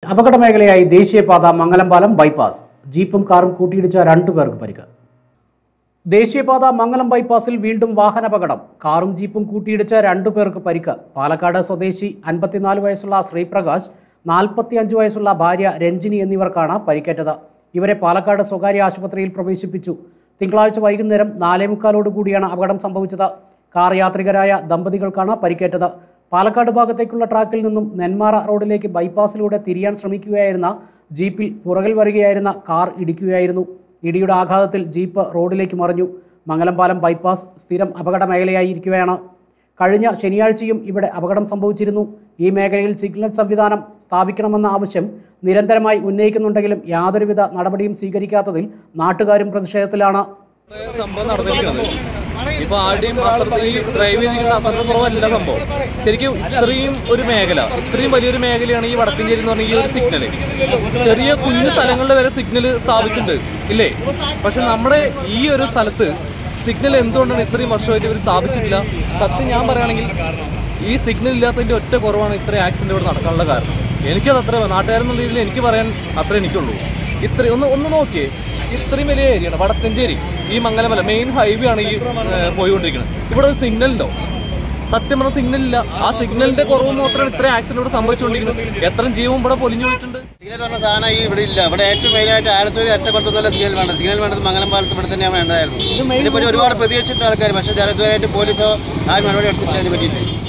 അപകട മേഖലയായി ദേശീയപാത മംഗലംപാലം ബൈപ്പാസ് ജീപ്പും കാറും കൂട്ടിയിടിച്ച രണ്ടു പേർക്ക് പരിക്ക് ദേശീയപാത മംഗലം ബൈപ്പാസിൽ വീണ്ടും വാഹനാപകടം കാറും ജീപ്പും കൂട്ടിയിടിച്ച രണ്ടു പേർക്ക് പരിക്ക് പാലക്കാട് സ്വദേശി അൻപത്തിനാല് വയസ്സുള്ള ശ്രീപ്രകാശ് നാൽപ്പത്തിയഞ്ച് വയസ്സുള്ള ഭാര്യ രഞ്ജിനി എന്നിവർക്കാണ് പരിക്കേറ്റത് ഇവരെ പാലക്കാട് സ്വകാര്യ ആശുപത്രിയിൽ പ്രവേശിപ്പിച്ചു തിങ്കളാഴ്ച വൈകുന്നേരം നാലേമുക്കാലോട് കൂടിയാണ് അപകടം സംഭവിച്ചത് കാർ യാത്രികരായ ദമ്പതികൾക്കാണ് പരിക്കേറ്റത് പാലക്കാട് ഭാഗത്തേക്കുള്ള ട്രാക്കിൽ നിന്നും നെന്മാറ റോഡിലേക്ക് ബൈപ്പാസിലൂടെ തിരിയാൻ ശ്രമിക്കുകയായിരുന്ന ജീപ്പിൽ പുറകിൽ വരികയായിരുന്ന കാർ ഇടിക്കുകയായിരുന്നു ഇടിയുടെ ആഘാതത്തിൽ ജീപ്പ് റോഡിലേക്ക് മറിഞ്ഞു മംഗലംപാലം ബൈപ്പാസ് സ്ഥിരം അപകട മേഖലയായിരിക്കുകയാണ് കഴിഞ്ഞ ശനിയാഴ്ചയും ഇവിടെ അപകടം സംഭവിച്ചിരുന്നു ഈ മേഖലയിൽ സിഗ്നൽ സംവിധാനം സ്ഥാപിക്കണമെന്ന ആവശ്യം നിരന്തരമായി ഉന്നയിക്കുന്നുണ്ടെങ്കിലും യാതൊരുവിധ നടപടിയും സ്വീകരിക്കാത്തതിൽ നാട്ടുകാരും പ്രതിഷേധത്തിലാണ് സംഭവം നടന്നിരിക്കുന്നത് ഇപ്പൊ ആരുടെയും അശ്രദ്ധ ഈ ഡ്രൈവ് ചെയ്തിരിക്കുന്ന അശ്രദ്ധ കുറവല്ല സംഭവം ശരിക്കും ഇത്രയും ഒരു മേഖല ഇത്രയും വലിയൊരു മേഖലയാണ് ഈ വടക്കഞ്ചേരി എന്ന് പറഞ്ഞ ഈ ഒരു സിഗ്നല് ചെറിയ കുഞ്ഞു സ്ഥലങ്ങളിൽ വരെ സിഗ്നൽ സ്ഥാപിച്ചിട്ടുണ്ട് ഇല്ലേ പക്ഷെ നമ്മുടെ ഈ ഒരു സ്ഥലത്ത് സിഗ്നൽ എന്തുകൊണ്ടാണ് ഇത്രയും വർഷമായിട്ട് ഇവർ സ്ഥാപിച്ചിട്ടില്ല സത്യം ഞാൻ പറയുകയാണെങ്കിൽ ഈ സിഗ്നൽ ഇല്ലാത്തതിന്റെ ഒറ്റ കുറവാണ് ഇത്രയും ആക്സിഡന്റ് ഇവിടെ നടക്കാനുള്ള കാരണം എനിക്കത് അത്ര നാട്ടുകാരെന്നുള്ള രീതിയിൽ എനിക്ക് പറയാൻ അത്ര എനിക്കുള്ളൂ ഇത്ര ഒന്ന് ഒന്ന് നോക്കിയേ ഇത്രയും വലിയ ഏരിയയാണ് വടക്കഞ്ചേരി ഈ മംഗലമല മെയിൻ ഹൈവേ ആണ് ഈ ഏഹ്, പോയിക്കൊണ്ടിരിക്കുന്നത് ഇവിടെ ഒരു സിഗ്നൽ ഉണ്ടോ സത്യം പറഞ്ഞ സിഗ്നൽ ഇല്ല ആ സിഗ്നലിന്റെ കുറവ് മാത്രമാണ് ഇത്രയും ആക്സിഡന്റ് ഇവിടെ സംഭവിച്ചുകൊണ്ടിരിക്കുന്നത് എത്രയും ജീവൻ ഇവിടെ പൊലിഞ്ഞു പോയിട്ടുണ്ട് സിഗ്നൽ പറഞ്ഞ സാധനം ഈ ഇവിടെ ഇല്ല ഇവിടെ ഏറ്റവും മെയിനായിട്ട് ആലത്തൂർ അറ്റക്കൊടുത്തുള്ള സിഗ്നൽ വേണം സിഗ്നൽ വേണ്ടത് മംഗലം പാലത്ത് ഇവിടെ തന്നെയാണ് വേണ്ടതായിരുന്നു ഇതിനെപ്പറ്റി ഒരുപാട് പ്രതികരിച്ചിട്ടുണ്ട് ആൾക്കാർ പക്ഷേ ജലദ്വാരായിട്ട് പോലീസോ ആരും നടപടി എടുത്തിട്ട് അതിനെ പറ്റിയിട്ട്